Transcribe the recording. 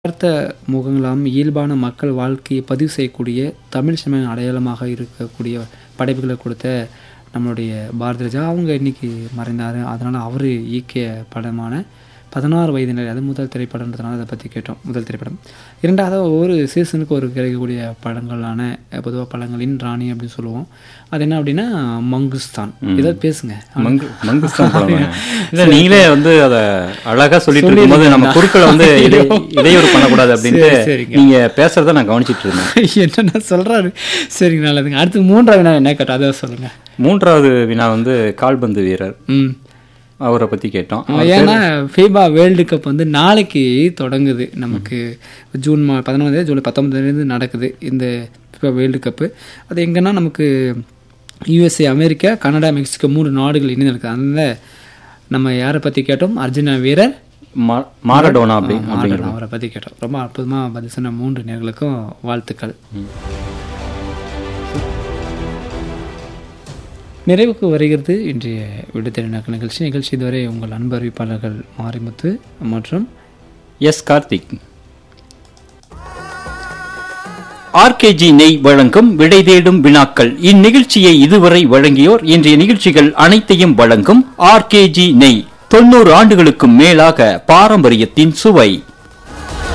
யதார்த்த முகங்களாம் இயல்பான மக்கள் வாழ்க்கையை பதிவு செய்யக்கூடிய தமிழ் சினிமாவின் அடையாளமாக இருக்கக்கூடிய படைப்புகளை கொடுத்த நம்மளுடைய பாரதி ராஜா அவங்க இன்னைக்கு மறைந்தார் அதனால் அவர் இயக்கிய படமான பதினாறு வயதினர் அது முதல் திரைப்படம்ன்றதுனால அதை பற்றி கேட்டோம் முதல் திரைப்படம் இரண்டாவது ஒவ்வொரு சீசனுக்கு ஒரு கிடைக்கக்கூடிய படங்களான பொதுவாக படங்களின் ராணி அப்படின்னு சொல்லுவோம் அது என்ன அப்படின்னா மங்குஸ்தான் ஏதாவது பேசுங்க மங்கு மங்குஸ்தான் படம் தானே. இல்ல நீங்களே வந்து அத அழகா சொல்லிட்டு இருக்கும்போது நம்ம குறுக்களை வந்து இடை- இடையூறு பண்ணக்கூடாது அப்படின்ட்டு சரி, சரிங்க. நீங்க பேசுறத நான் கவனிச்சிட்டு இருந்தேன் என்னென்ன சொல்கிறாரு சரிங்க நல்லதுங்க அடுத்து மூன்றாவது வினா என்ன கேட்டோம் அதை சொல்லுங்கள் மூன்றாவது வினா வந்து கால்பந்து வீரர் ம் அவரை பத்தி கேட்டோம் ஏன்னா ஃபீபா வேர்ல்டு கப் வந்து நாளைக்கு தொடங்குது நமக்கு ஜூன் மா பதினொன்றாந்தேதி ஜூலை பத்தொன்பதுலேருந்து நடக்குது இந்த ஃபீபா வேர்ல்டு கப்பு அது எங்கன்னா நமக்கு யூஎஸ்ஏ அமெரிக்கா கனடா மெக்சிகோ மூணு நாடுகள் இணைந்து நடக்குது அந்த நம்ம யாரை பற்றி கேட்டோம் அர்ஜுனா வீரர் மா- மாரடோனா அப்படி மாடல் அவரை பற்றி கேட்டோம் ரொம்ப அற்புதமாக பதில் சொன்ன மூன்று நேர்களுக்கும் வாழ்த்துக்கள் நிறைவுக்கு வருகிறது இன்றைய விடுதலை நிகழ்ச்சி நிகழ்ச்சி இதுவரை உங்கள் அன்பு அறிவிப்பாளர்கள் மாரிமுத்து மற்றும் எஸ் கார்த்திக் ஆர்கேஜி நெய் வழங்கும் விடை தேடும் வினாக்கள் இந்நிகழ்ச்சியை இதுவரை வழங்கியோர் இன்றைய நிகழ்ச்சிகள் அனைத்தையும் வழங்கும் ஆர்கேஜி நெய் தொண்ணூறு ஆண்டுகளுக்கும் மேலாக பாரம்பரியத்தின் சுவை